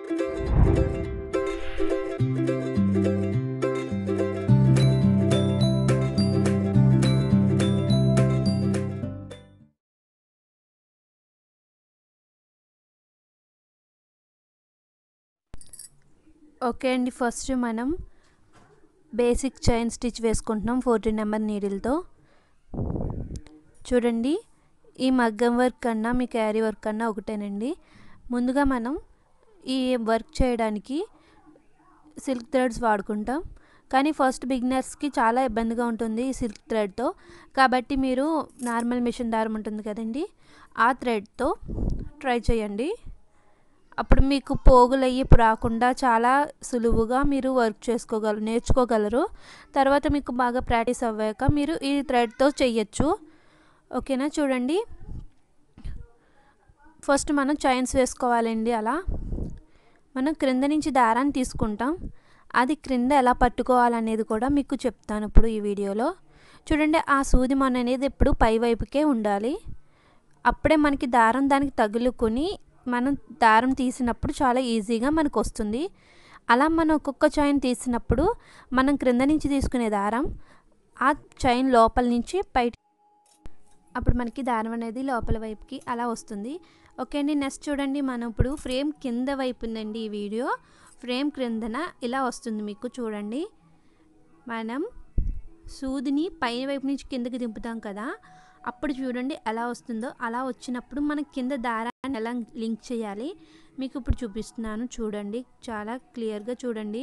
okay అండి first మనం basic chain stitch వేసుకుంటున్నాం ఫోర్టీన్ నెంబర్ నీడిల్తో చూడండి ఈ మగ్గం వర్క్ కన్నా మీ క్యారీ వర్క్ కన్నా ఒకటేనండి ముందుగా మనం ఈ వర్క్ చేయడానికి సిల్క్ థ్రెడ్స్ వాడుకుంటాం కానీ ఫస్ట్ బిగినర్స్కి చాలా ఇబ్బందిగా ఉంటుంది ఈ సిల్క్ థ్రెడ్తో కాబట్టి మీరు నార్మల్ మిషన్ దారం ఉంటుంది కదండి ఆ థ్రెడ్తో ట్రై చేయండి అప్పుడు మీకు పోగులు అయ్యి రాకుండా చాలా సులువుగా మీరు వర్క్ చేసుకోగలరు నేర్చుకోగలరు తర్వాత మీకు బాగా ప్రాక్టీస్ అవ్వాక మీరు ఈ థ్రెడ్తో చెయ్యొచ్చు ఓకేనా చూడండి ఫస్ట్ మనం చైన్స్ వేసుకోవాలండి అలా మనం క్రింద నుంచి దారాన్ని తీసుకుంటాం అది క్రింద ఎలా పట్టుకోవాలనేది కూడా మీకు చెప్తాను ఇప్పుడు ఈ వీడియోలో చూడండి ఆ సూది మన అనేది ఎప్పుడు పై వైపుకే ఉండాలి అప్పుడే మనకి దారం దానికి తగులుకొని మనం దారం తీసినప్పుడు చాలా ఈజీగా మనకు వస్తుంది అలా మనం ఒక్కొక్క చైన్ తీసినప్పుడు మనం క్రింద నుంచి తీసుకునే దారం ఆ చైన్ లోపల నుంచి బయట అప్పుడు మనకి దారం అనేది లోపల వైపుకి అలా వస్తుంది ఓకే అండి నెక్స్ట్ చూడండి మనం ఇప్పుడు ఫ్రేమ్ కింద వైపు ఉందండి ఈ వీడియో ఫ్రేమ్ క్రిందన ఇలా వస్తుంది మీకు చూడండి మనం సూదిని పైన వైపు నుంచి కిందకి దింపుతాం కదా అప్పుడు చూడండి ఎలా వస్తుందో అలా వచ్చినప్పుడు మనం కింద దారాన్ని ఎలా లింక్ చేయాలి మీకు ఇప్పుడు చూపిస్తున్నాను చూడండి చాలా క్లియర్గా చూడండి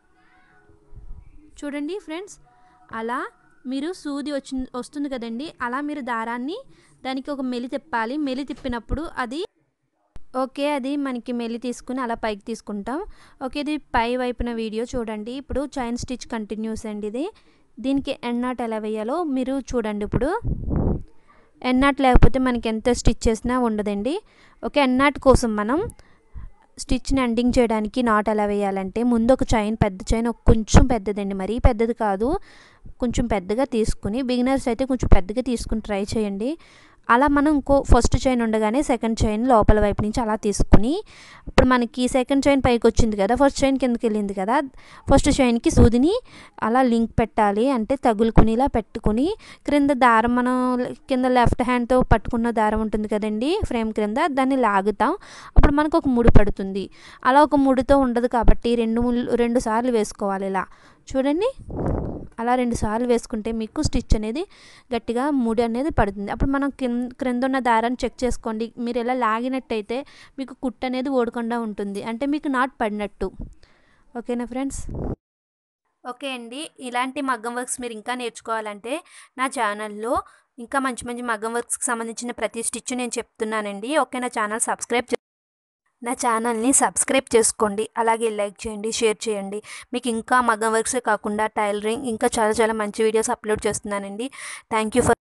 చూడండి ఫ్రెండ్స్ అలా మీరు సూది వచ్చి వస్తుంది కదండి అలా మీరు దారాన్ని దానికి ఒక మెలి తిప్పాలి మెలి తిప్పినప్పుడు అది ఓకే అది మనకి మెల్లి తీసుకుని అలా పైకి తీసుకుంటాం ఓకే ఇది పై వైపున వీడియో చూడండి ఇప్పుడు చైన్ స్టిచ్ కంటిన్యూస్ అండి ఇది దీనికి ఎన్నాట్ ఎలా వేయాలో మీరు చూడండి ఇప్పుడు ఎన్నాట్ లేకపోతే మనకి ఎంత స్టిచ్ చేసినా ఉండదండి ఓకే ఎన్నాట్ కోసం మనం స్టిచ్ని ఎండింగ్ చేయడానికి నాట్ ఎలా వేయాలంటే ముందు ఒక చైన్ పెద్ద చైన్ ఒక కొంచెం పెద్దదండి మరీ పెద్దది కాదు కొంచెం పెద్దగా తీసుకుని బిగినర్స్ అయితే కొంచెం పెద్దగా తీసుకుని ట్రై చేయండి అలా మనం ఇంకో ఫస్ట్ చైన్ ఉండగానే సెకండ్ చైన్ లోపల వైపు నుంచి అలా తీసుకుని ఇప్పుడు మనకి సెకండ్ చైన్ పైకి వచ్చింది కదా ఫస్ట్ చైన్ కిందకి వెళ్ళింది కదా ఫస్ట్ చైన్కి సూదిని అలా లింక్ పెట్టాలి అంటే తగులుకునేలా పెట్టుకుని క్రింద దారం మనం కింద లెఫ్ట్ హ్యాండ్తో పట్టుకున్న దారం ఉంటుంది కదండి ఫ్రేమ్ క్రింద దాన్ని లాగుతాం అప్పుడు మనకు ఒక ముడి పడుతుంది అలా ఒక ముడితో ఉండదు కాబట్టి రెండు రెండు సార్లు వేసుకోవాలి ఇలా చూడండి అలా రెండు సార్లు వేసుకుంటే మీకు స్టిచ్ అనేది గట్టిగా ముడి అనేది పడుతుంది అప్పుడు మనం క్రింద ఉన్న దారాన్ని చెక్ చేసుకోండి మీరు ఎలా లాగినట్టయితే మీకు కుట్ అనేది ఓడకుండా ఉంటుంది అంటే మీకు నాట్ పడినట్టు ఓకేనా ఫ్రెండ్స్ ఓకే అండి ఇలాంటి మగ్గం వర్క్స్ మీరు ఇంకా నేర్చుకోవాలంటే నా ఛానల్లో ఇంకా మంచి మంచి మగ్గం వర్క్స్కి సంబంధించిన ప్రతి స్టిచ్ నేను చెప్తున్నానండి ఓకే నా ఛానల్ సబ్స్క్రైబ్ నా ఛానల్ని సబ్స్క్రైబ్ చేసుకోండి అలాగే లైక్ చేయండి షేర్ చేయండి మీకు ఇంకా మగ్గం వర్క్సే కాకుండా టైలరింగ్ ఇంకా చాలా చాలా మంచి వీడియోస్ అప్లోడ్ చేస్తున్నానండి థ్యాంక్ యూ ఫర్